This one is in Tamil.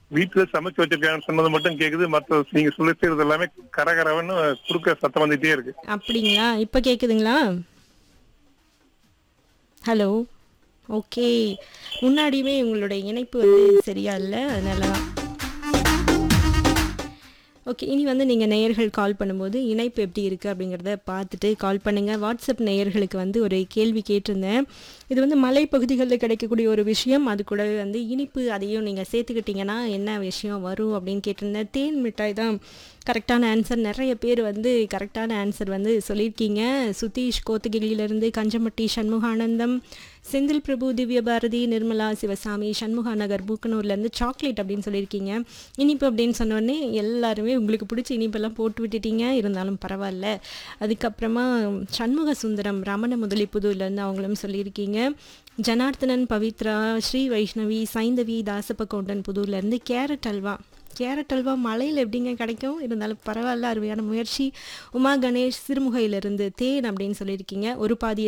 வீட்டுல சமைச்சு வச்சிருக்காங்கன்னு சொன்னது மட்டும் கேக்குது மத்த நீங்க சொல்லி செய்யறது எல்லாமே கரகரவன்னு குறுக்க சத்தம் வந்துட்டே இருக்கு அப்படிங்களா இப்போ கேட்குதுங்களா ஹலோ ஓகே முன்னாடியுமே உங்களுடைய இணைப்பு வந்து சரியா இல்லை அதனால தான் ஓகே இனி வந்து நீங்கள் நேயர்கள் கால் பண்ணும்போது இணைப்பு எப்படி இருக்குது அப்படிங்கிறத பார்த்துட்டு கால் பண்ணுங்கள் வாட்ஸ்அப் நேயர்களுக்கு வந்து ஒரு கேள்வி கேட்டிருந்தேன் இது வந்து மலைப்பகுதிகளில் கிடைக்கக்கூடிய ஒரு விஷயம் அது கூட வந்து இனிப்பு அதையும் நீங்கள் சேர்த்துக்கிட்டிங்கன்னா என்ன விஷயம் வரும் அப்படின்னு கேட்டிருந்தேன் தேன் மிட்டாய் தான் கரெக்டான ஆன்சர் நிறைய பேர் வந்து கரெக்டான ஆன்சர் வந்து சொல்லியிருக்கீங்க சுதீஷ் கோத்தகிரியிலேருந்து கஞ்சமட்டி சண்முகானந்தம் செந்தில் பிரபு திவ்ய பாரதி நிர்மலா சிவசாமி சண்முகா நகர் பூக்கனூர்லேருந்து சாக்லேட் அப்படின்னு சொல்லியிருக்கீங்க இனிப்பு அப்படின்னு சொன்னோடனே எல்லாருமே உங்களுக்கு பிடிச்ச இனிப்பெல்லாம் போட்டு விட்டுட்டீங்க இருந்தாலும் பரவாயில்ல அதுக்கப்புறமா சண்முக சுந்தரம் ரமண முதலிப்புதூர்லேருந்து அவங்களும் சொல்லியிருக்கீங்க ஜனார்த்தனன் பவித்ரா ஸ்ரீ வைஷ்ணவி சைந்தவி தாசப்ப கவுண்டன் புதூர்லேருந்து கேரட் அல்வா கேரட் அல்வா மலையில் எப்படிங்க கிடைக்கும் இருந்தாலும் பரவாயில்ல அருமையான முயற்சி உமா கணேஷ் சிறுமுகையிலிருந்து தேன் அப்படின்னு சொல்லியிருக்கீங்க ஒரு பாதியை